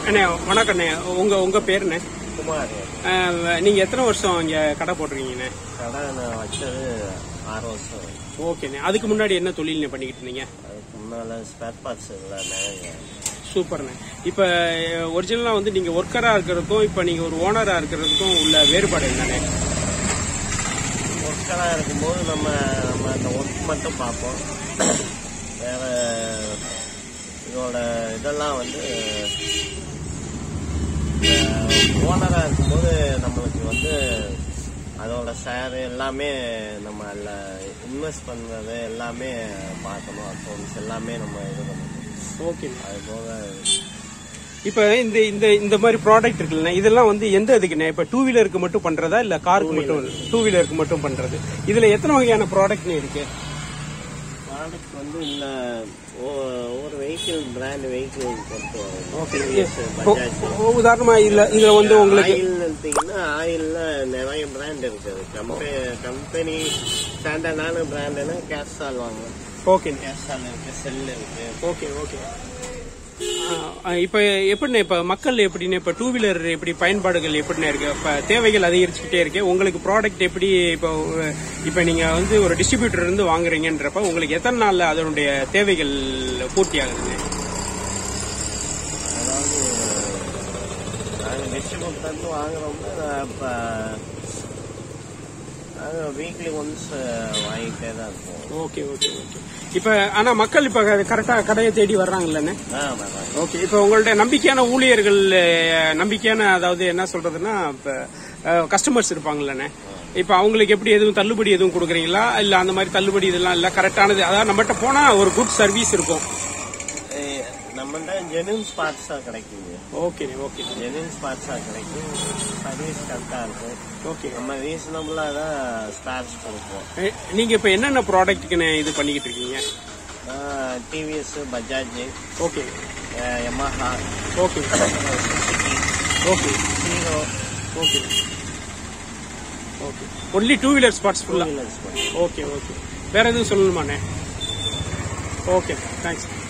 அண்ணே வணக்கண்ணே உங்க உங்க பேருண்ணே குமார் அஹ், நீங்க எத்தனை வருஷம் இங்க கடை போட்டிருக்கீங்கண்ணே கடை நான் வச்சது ஆறு வருஷம் ஓகேண்ணே அதுக்கு முன்னாடி என்ன தொழில் பண்ணிக்கிட்டு இருந்தீங்க அதுக்கு முன்னால ஸ்பேர் பார்ட்ஸ் இல்லை நிறைய சூப்பர்ண்ணே இப்ப ஒரிஜினலா வந்து நீங்க ஒர்க்கரா இருக்கிறதுக்கும் இப்ப நீங்க ஒரு ஓனரா இருக்கிறதுக்கும் உள்ள வேறுபாடு என்னண்ணே ஒர்க்கராக இருக்கும்போது நம்ம நம்ம அந்த ஒர்க் மட்டும் பார்ப்போம் வேற இதோட இதெல்லாம் வந்து ஓனராக இருக்கும்போது நம்மளுக்கு வந்து அதோட ஷேர் எல்லாமே நம்ம அதில் இன்வெஸ்ட் பண்ணுறது எல்லாமே பார்க்கணும் அக்கௌண்ட்ஸ் எல்லாமே நம்ம இது பண்ணணும் ஓகேண்ணே அது போக இப்ப இந்த இந்த இந்த மாதிரி ப்ராடக்ட் இருக்குல்ல இதெல்லாம் வந்து எந்த இதுக்குண்ணே இப்ப டூ வீலருக்கு மட்டும் பண்றதா இல்ல காருக்கு மட்டும் டூ வீலருக்கு மட்டும் பண்றது இதுல எத்தனை வகையான ப்ராடக்ட்னு இருக்கு ப்ராடக்ட் வந்து இல்லை ஒவ்வொரு வெஹிக்கிள் பிராண்ட் வெஹிக்கிள் பொறுத்து வரும் ஓகே TVS, பஜாஜ் உதாரணமா இதுல இதுல வந்து உங்களுக்கு ஆயில் எடுத்தீங்கன்னா ஆயில்ல நிறைய பிராண்ட் இருக்குது கம்பெனி கம்பெனி ஸ்டாண்டர்டான பிராண்டுனா கேஸ்டால் வாங்கலாம் ஓகேண்ணே கேஸ்டால் இருக்கு செல் இருக்கு ஓகே ஓகே இப்ப எப்படிண்ணே இப்ப மக்கள் எப்படின்னு இப்ப டூ வீலர் எப்படி பயன்பாடுகள் எப்படிண்ணே இருக்கு இப்ப தேவைகள் அதிகரிச்சுக்கிட்டே இருக்கு உங்களுக்கு ப்ராடக்ட் எப்படி இப்போ இப்ப நீங்க வந்து ஒரு டிஸ்ட்ரிபியூட்டர் இருந்து வாங்குறீங்கன்றப்ப உங்களுக்கு எத்தனை நாள்ல அதனுடைய தேவைகள் பூர்த்தி ஆகுதுங்க அதாவது நாங்கள் டிஸ்ட்ரிபியூட் வந்து வாங்குறோம்னா இப்போ நாங்கள் வீக்லி ஒன்ஸ் வாங்கிட்டே தான் இருக்கோம் ஓகே ஓகே ஓகே இப்ப ஆனா மக்கள் இப்ப கரெக்டா கடையை தேடி வர்றாங்கல்லண்ணே ஆ வர்றாங்க ஓகே இப்போ உங்கள்ட்ட நம்பிக்கையான ஊழியர்கள் அஹ், நம்பிக்கையான அதாவது என்ன சொல்றதுன்னா இப்ப கஸ்டமர்ஸ் இருப்பாங்கல்லண்ணே இப்ப அவங்களுக்கு எப்படி எதுவும் தள்ளுபடி எதுவும் கொடுக்குறீங்களா இல்ல அந்த மாதிரி தள்ளுபடி இதெல்லாம் இல்ல கரெக்டானது அதாவது நம்மகிட்ட போனா ஒரு குட் சர்வீஸ் இருக்கும் ஏய், நம்மள்ட்ட ஜெனுவன் ஸ்பாட்ஸாக கிடைக்குங்க ஓகே ஓகே ஜெனுவன் ஸ்பாட்ஸாக கிடைக்கும் சர்வீஸ் கரெக்டாக இருக்கும் ஓகே நம்ம ரீசனபிளாக தான் ஸ்பேர்ஸ் கொடுப்போம் நீங்க இப்ப என்னென்ன ப்ராடக்ட்டுக்கு இது பண்ணிக்கிட்டு இருக்கீங்க TVS Bajaj okay Yamaha okay Suzuki okay Hero okay okay only two wheeler spots ஃபுல்லா வீலர்ஸ் ஓகே ஓகே வேற எதுவும் சொல்லணுமாண்ணே ஓகே தேங்க்ஸ்